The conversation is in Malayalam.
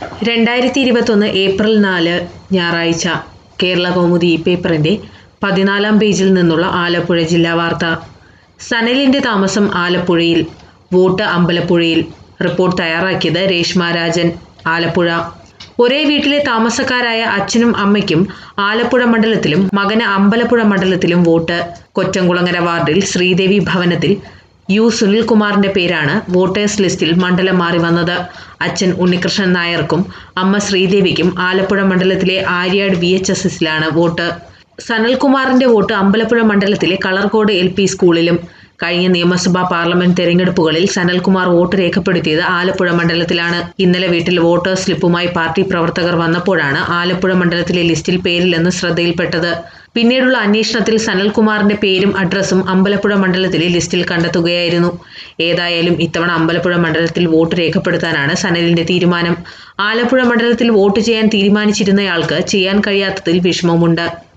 രണ്ടായിരത്തി ഇരുപത്തൊന്ന് ഏപ്രിൽ നാല് ഞായറാഴ്ച കേരള കൗമുദി ഈ പേപ്പറിന്റെ പതിനാലാം പേജിൽ നിന്നുള്ള ആലപ്പുഴ ജില്ലാ വാർത്ത സനലിന്റെ താമസം ആലപ്പുഴയിൽ വോട്ട് അമ്പലപ്പുഴയിൽ റിപ്പോർട്ട് തയ്യാറാക്കിയത് രേഷ്മ രാജൻ ആലപ്പുഴ ഒരേ വീട്ടിലെ താമസക്കാരായ അച്ഛനും അമ്മയ്ക്കും ആലപ്പുഴ മണ്ഡലത്തിലും മകന് അമ്പലപ്പുഴ മണ്ഡലത്തിലും വോട്ട് കൊറ്റംകുളങ്ങര വാർഡിൽ ശ്രീദേവി ഭവനത്തിൽ യു സുനിൽകുമാറിന്റെ പേരാണ് വോട്ടേഴ്സ് ലിസ്റ്റിൽ മണ്ഡലം മാറി വന്നത് അച്ഛൻ ഉണ്ണികൃഷ്ണൻ നായർക്കും അമ്മ ശ്രീദേവിക്കും ആലപ്പുഴ മണ്ഡലത്തിലെ ആര്യാട് വി എച്ച് എസ് എസിലാണ് വോട്ട് സനൽകുമാറിന്റെ വോട്ട് അമ്പലപ്പുഴ മണ്ഡലത്തിലെ കളർകോട് എൽ പി സ്കൂളിലും കഴിഞ്ഞ നിയമസഭാ പാർലമെന്റ് തെരഞ്ഞെടുപ്പുകളിൽ സനൽകുമാർ വോട്ട് രേഖപ്പെടുത്തിയത് ആലപ്പുഴ മണ്ഡലത്തിലാണ് ഇന്നലെ വീട്ടിൽ വോട്ടേഴ്സ് സ്ലിപ്പുമായി പാർട്ടി പ്രവർത്തകർ വന്നപ്പോഴാണ് ആലപ്പുഴ മണ്ഡലത്തിലെ ലിസ്റ്റിൽ പേരില്ലെന്ന് ശ്രദ്ധയിൽപ്പെട്ടത് പിന്നീടുള്ള അന്വേഷണത്തിൽ സനൽകുമാറിന്റെ പേരും അഡ്രസ്സും അമ്പലപ്പുഴ മണ്ഡലത്തിലെ ലിസ്റ്റിൽ കണ്ടെത്തുകയായിരുന്നു ഏതായാലും ഇത്തവണ അമ്പലപ്പുഴ മണ്ഡലത്തിൽ വോട്ട് രേഖപ്പെടുത്താനാണ് സനലിന്റെ തീരുമാനം ആലപ്പുഴ മണ്ഡലത്തിൽ വോട്ട് ചെയ്യാൻ തീരുമാനിച്ചിരുന്നയാൾക്ക് ചെയ്യാൻ കഴിയാത്തതിൽ വിഷമമുണ്ട്